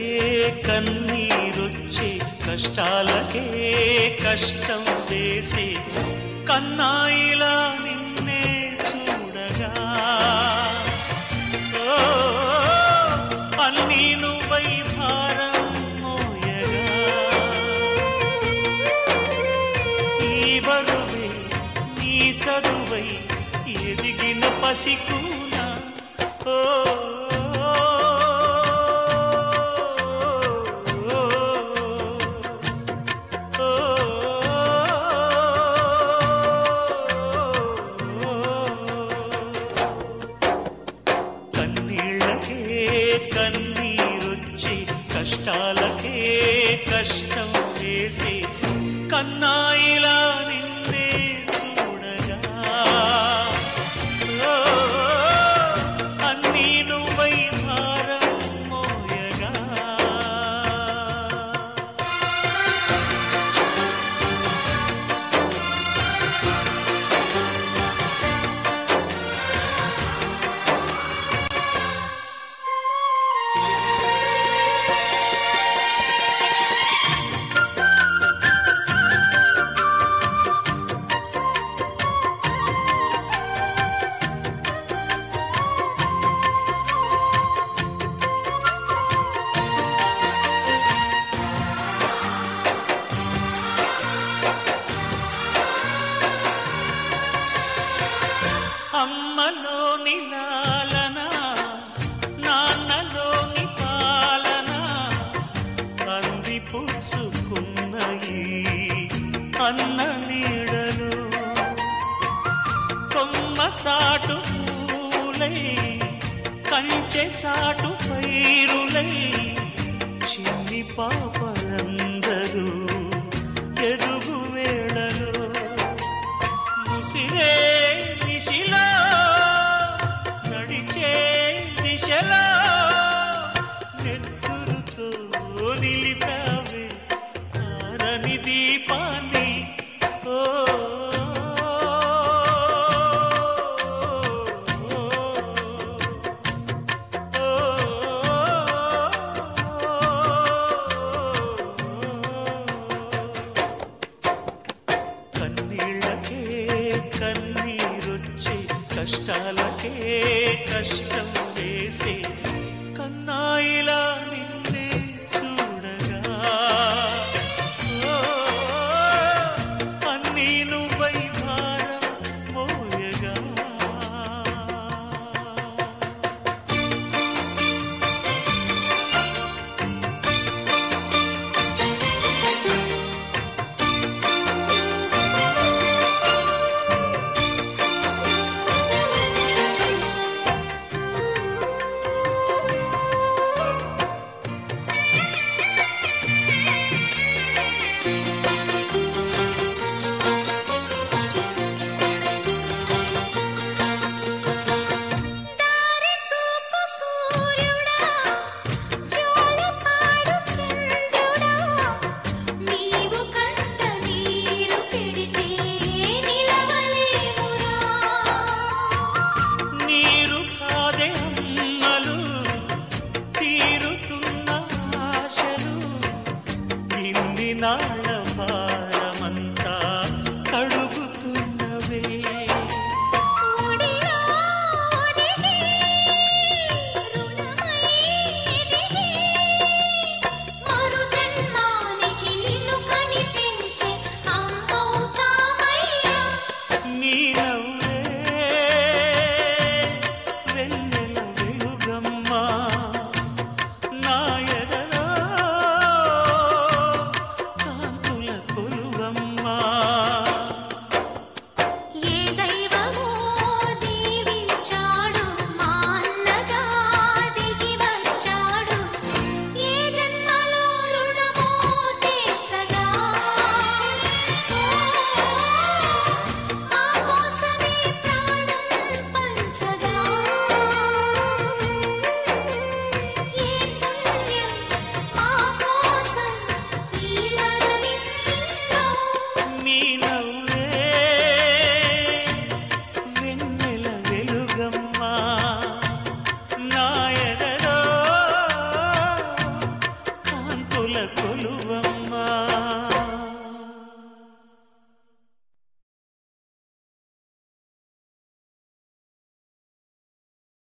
కన్నీరొచ్చే కష్టాలకే కష్టం వేసే కన్నాయిలా నిన్నే చూడగా ఓ, అన్నీ నువ్వై భారం మోయగా ఈ బరువే నీ చదువై ఎదిగిన పసికూన ఓ కన్నీళ్ళకే కన్నీరొచ్చి కష్టాలకే కష్టం చేసి కన్నాయిలా నిన్నే చూడగా ఓ, అన్నీ నువ్వై భారం మోయగా అమ్మలోని లాలన నాన్నలోని పాలన అంది పుచ్చుకున్న ఈ అన్న నీడలు కొమ్మ చాటు పూలై కంచె చాటు పైరులై చిన్ని పాపలందరూ ఎదుగు వేళలో ముసిరే దిశలో నడిచే దిశలో నెత్తురుతో నిలిపావే ఆరని దీపాన్ని ఓ కన్నీళ్ళకే కన్నీరొచ్చే కష్టాలకే కష్టం వేసే కన్నాయిలా నిన్నే చూడగా ఓ, అన్నీ నువ్వై భారం మోయగా దారి చూపు సూర్యుడా జ్యోతి పాడు చంద్రుడా నీవు కంట నీరు పెడితే నిలవలేమురా నీరు కాదే అమ్మలు తీరుతున్న ఆశలు ఇన్ని నాళ్ళ భారమంతా కడుగుతున్నవే ఒడిలో ఒదిగి రుణమై ఎదిగి మరు జన్మానికి నిన్ను కనిపించే అమ్మవుతామయ్యా నీ నవ్వే వెన్నెల వెలుగమ్మా నా ఎదలో కాంతుల కొలువమ్మా కొలువమ్మా